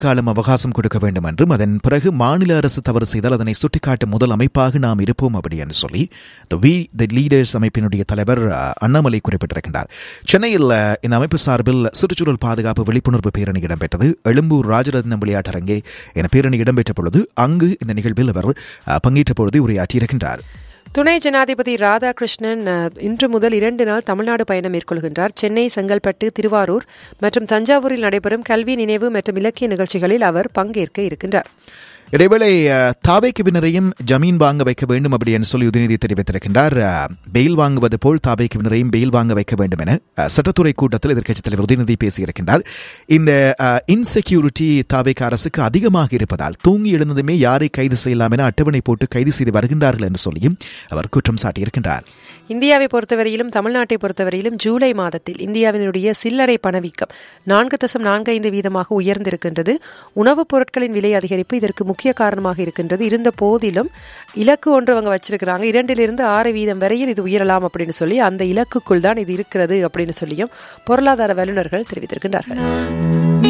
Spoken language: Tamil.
காலம் அவகாசம் கொடுக்க வேண்டும் என்றும் அதன் பிறகு மாநில அரசு தவறு செய்தால் அதனை சுட்டிக்காட்டும் முதல் அமைப்பாக நாம் இருப்போம் அப்படி என்று சொல்லி த வி த லீடர்ஸ் அமைப்பினுடைய தலைவர் அஹ், அண்ணாமலை குறிப்பிட்டிருக்கின்றார் சென்னையில் அஹ், இந்த அமைப்பு சார்பில் சுற்றுச்சூழல் பாதுகாப்பு விழிப்புணர்வு பேரணி இடம்பெற்றது எழும்பூர் ராஜரத்னம் விளையாட்டரங்கே என பேரணி இடம்பெற்ற பொழுது அங்கு இந்த நிகழ்வில் அவர் அஹ், பங்கேற்ற பொழுது உரையாற்றியிருக்கின்றார் துணை ஜனாதிபதி ராதாகிருஷ்ணன் அஹ், இன்று முதல் இரண்டு நாள் தமிழ்நாடு பயணம் மேற்கொள்கின்றார் சென்னை செங்கல்பட்டு திருவாரூர் மற்றும் தஞ்சாவூரில் நடைபெறும் கல்வி நினைவு மற்றும் இலக்கிய நிகழ்ச்சிகளில் அவர் பங்கேற்க இருக்கின்றார் இதேவேளை அஹ், தாவேக்குவினரையும் ஜமீன் வாங்க வைக்க வேண்டும் அப்படி என்று சொல்லி உதயநிதி தெரிவித்திருக்கின்றார் அஹ், பெயில் வாங்குவது போல் தாவேக்குவினரையும் பெயில் வாங்க வைக்க வேண்டும் என அஹ், சட்டத்துறை கூட்டத்தில் எதிர்க்கட்சித் தலைவர் உதயநிதி பேசியிருக்கின்றார் இந்த இன்செக்யூரிட்டி தாவேக்கு அரசுக்கு அதிகமாக இருப்பதால் தூங்கி எழுந்ததுமே யாரை கைது செய்யலாம் என அட்டவணை போட்டு கைது செய்து வருகின்றார்கள் என்று சொல்லியும் அவர் குற்றம் சாட்டியிருக்கின்றார் இந்தியாவை பொறுத்தவரையிலும் தமிழ்நாட்டை பொறுத்தவரையிலும் ஜூலை மாதத்தில் இந்தியாவினுடைய சில்லறை பணவீக்கம் நான்கு தசம் நான்கு ஐந்து வீதமாக உயர்ந்திருக்கின்றது உணவுப் பொருட்களின் விலை அதிகரிப்பு இதற்கு முக்கிய காரணமாக இருக்கின்றது இருந்த போதிலும் இலக்கு ஒன்று அவங்க வச்சிருக்கிறாங்க இரண்டிலிருந்து ஆறு வீதம் வரையில் இது உயரலாம் அப்படின்னு சொல்லி அந்த இலக்குக்குள் தான் இது இருக்கிறது அப்படின்னு சொல்லியும் பொருளாதார வல்லுநர்கள் தெரிவித்திருக்கின்றார்கள்